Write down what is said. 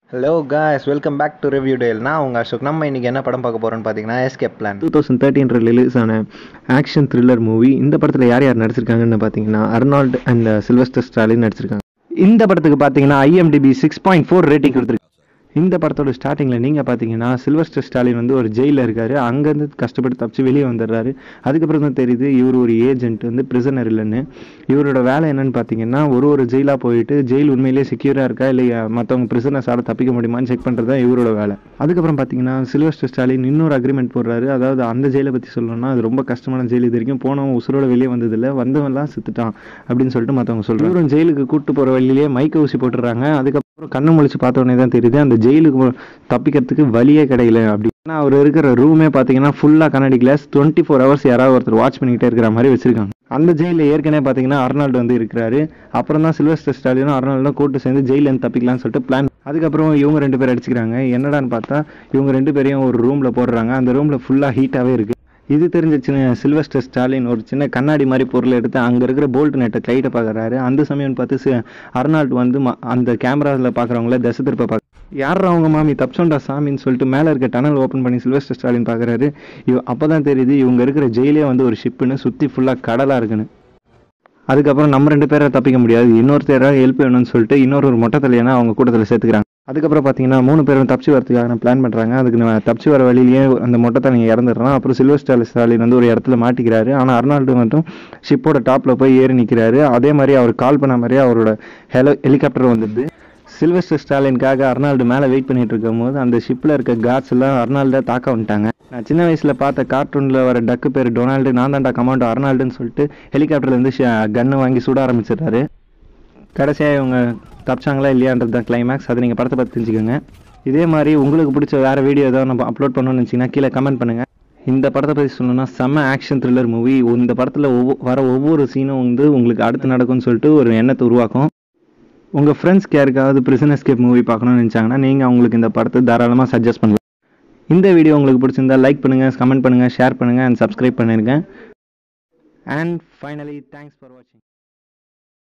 hello guys welcome back to review tale நான் உங்கள் அசோக் நம்ம இன்றைக்கி என்ன படம் பார்க்க போகிறோம்னு பார்த்தீங்கன்னா escape plan two thousand thirteen release ஆன ஆக்ஷன் த்ரில்லர் மூவி இந்த படத்தில் யார் யார் நடிச்சிருக்காங்கன்னு பார்த்தீங்கன்னா அர்னால்டு அண்ட் சில்வஸ்டர் ஸ்டாலின் நடிச்சிருக்காங்க இந்த படத்துக்கு பார்த்தீங்கன்னா IMDb six point four rating கொடுத்துருக்கு இந்த படத்தோட ஸ்டார்டிங்கில் நீங்கள் பார்த்தீங்கன்னா சில்வஸ்டர் ஸ்டாலின் வந்து ஒரு ஜெயிலில் இருக்காரு அங்கேருந்து கஷ்டப்பட்டு தப்பிச்சு வெளியே வந்துடுறாரு அதுக்கப்புறம் தான் தெரியுது இவர் ஒரு ஏஜென்ட் வந்து பிரிசனர் இல்லைன்னு இவரோட வேலை என்னன்னு பார்த்தீங்கன்னா ஒரு ஒரு ஜெயிலாக போயிட்டு ஜெயில் உண்மையிலேயே செக்யூராக இருக்கா இல்லை மற்றவங்க பிரிசனர்ஸால் தப்பிக்க முடியுமான்னு செக் பண்ணுறது தான் இவரோட வேலை அதுக்கப்புறம் பார்த்தீங்கன்னா சில்வஸ்டர் ஸ்டாலின் இன்னொரு அக்ரிமெண்ட் போடுறாரு அதாவது அந்த ஜெயிலை பற்றி சொல்லணும்னா அது ரொம்ப கஷ்டமான ஜெயில் இது வரைக்கும் போனவன் உசுரோட வெளியே வந்ததில்லை வந்தவன்லாம் செத்துட்டான் அப்படின்னு சொல்லிட்டு மற்றவங்க சொல்கிறாங்க இவரும் ஜெயிலுக்கு கூட்டு போகிற வழியிலேயே மைக்க ஊசி போட்டுடுறாங்க அதுக்கப்புறம் கண்ணு முழிச்சு பார்த்த உடனே தான் தெரியுது அந்த ஜெயிலுக்கு போ- தப்பிக்கிறதுக்கு வழியே கிடைக்கல அப்படின்னா அவர் இருக்கிற ரூமே பார்த்தீங்கன்னா ஃபுல்லாக கண்ணாடி கிளாஸ் டுவெண்ட்டி ஃபோர் ஹவர்ஸ் யாராவது ஒருத்தர் வாட்ச் பண்ணிக்கிட்டே இருக்கிற மாதிரி வச்சிருக்காங்க அந்த ஜெயிலில் ஏற்கனவே பார்த்தீங்கன்னா அர்னால்டு வந்து இருக்கிறாரு அப்புறம் தான் சில்வஸ்டர் ஸ்டாலினும் அர்னால்டும் கூட்டு சேர்ந்து ஜெயிலேருந்து தப்பிக்கலாம்னு சொல்லிட்டு பிளான் அதுக்கப்புறம் இவங்க ரெண்டு பேர் அடிச்சுக்கிறாங்க என்னடான்னு பார்த்தா இவங்க ரெண்டு பேரையும் ஒரு ரூமில் போடுறாங்க அந்த ரூமில் ஃபுல்லாக ஹீட்டாகவே இருக்குது இது தெரிஞ்ச சின்ன சில்வஸ்டர் ஸ்டாலின் ஒரு சின்ன கண்ணாடி மாதிரி பொருளை எடுத்து அங்கே இருக்கிற போல்ட் நெட்டை லைட்டை பார்க்குறாரு அந்த சமயம் பார்த்து சி- அர்னால்டு வந்து ம- அந்த கேமராவில் பார்க்குறவங்கள தசை திருப்ப பார்க்க யார் அவங்க மாமி தப்சோண்டா சாமின்னு சொல்லிட்டு மேலே இருக்க டனல் ஓப்பன் பண்ணி சில்வஸ்டர் ஸ்டாலின் பார்க்குறாரு இவ அப்போ தான் தெரியுது இவங்க இருக்கிற ஜெயிலே வந்து ஒரு ஷிப்புன்னு சுற்றி ஃபுல்லாக கடலாக இருக்குன்னு அதுக்கப்புறம் நம்ம ரெண்டு பேரை தப்பிக்க முடியாது இன்னொருத்தர ஹெல்ப் வேணும்னு சொல்லிட்டு இன்னொரு ஒரு மொட்டை தலையனா அவங்க கூட்டத்தில் சேர்த்துக்கிறாங்க அதுக்கப்புறம் பார்த்தீங்கன்னா மூணு பேரும் தப்பிச்சு வரதுக்காக பிளான் பண்ணுறாங்க அதுக்கு நான் தப்பிச்சு வர வழியிலேயே அந்த மொட்டை தலையை இறந்துடுறான் அப்புறம் சில்வர் ஸ்டால் ஸ்டாலின் வந்து ஒரு இடத்துல மாட்டிக்கிறாரு ஆனால் அர்னால்டு மட்டும் ஷிப்போட டாப்பில் போய் ஏறி நிற்கிறாரு அதே மாதிரி அவர் கால் பண்ண மாதிரியே அவரோட ஹெலோ ஹெலிகாப்டர் வந்துடுது சில்வஸ்டர் ஸ்டாலினுக்காக அர்னால்டு மேலே வெயிட் பண்ணிட்டு இருக்கும்போது அந்த ஷிப்பில் இருக்க கார்ட்ஸ் எல்லாம் அர்னால்டை தாக்க வந்துட்டாங்க நான் சின்ன வயசில் பார்த்த கார்ட்டூனில் வர டக்கு பேர் டொனால்டு நான் தான்டா கமாண்டோ அர்னால்டுன்னு சொல்லிட்டு ஹெலிகாப்டர்லேருந்து கன்று வாங்கி சுட ஆரம்பிச்சிடுறாரு கடைசியாக இவங்க தப்பிச்சாங்களா இல்லையான்றது தான் கிளைமேக்ஸ் அதை நீங்கள் படத்தை பார்த்து தெரிஞ்சுக்கோங்க இதே மாதிரி உங்களுக்கு பிடிச்ச வேறு வீடியோ ஏதாவது நம்ம அப்லோட் பண்ணணும்னு நினச்சிங்கன்னா கீழே கமெண்ட் பண்ணுங்கள் இந்த படத்தை பற்றி சொல்லணும்னா செம்ம ஆக்ஷன் த்ரில்லர் மூவி இந்த படத்தில் ஒவ்வொரு வர ஒவ்வொரு சீனும் வந்து உங்களுக்கு அடுத்து நடக்கும்னு சொல்லிட்டு ஒரு எண்ணத்தை உருவாக்கும் உங்கள் ஃப்ரெண்ட்ஸ்க்கு யாருக்காவது பிரிசன் எஸ்கேப் மூவி பார்க்கணும்னு நினச்சாங்கன்னா நீங்கள் அவங்களுக்கு இந்த படத்தை தாராளமாக சஜஸ்ட் பண்ணலாம் இந்த வீடியோ உங்களுக்கு பிடிச்சிருந்தா லைக் பண்ணுங்கள் கமெண்ட் பண்ணுங்கள் ஷேர் பண்ணுங்கள் அண்ட் சப்ஸ்கிரைப் பண்ணிருங்க அண்ட் ஃபைனலி தேங்க்ஸ் ஃபார் வாட்சிங்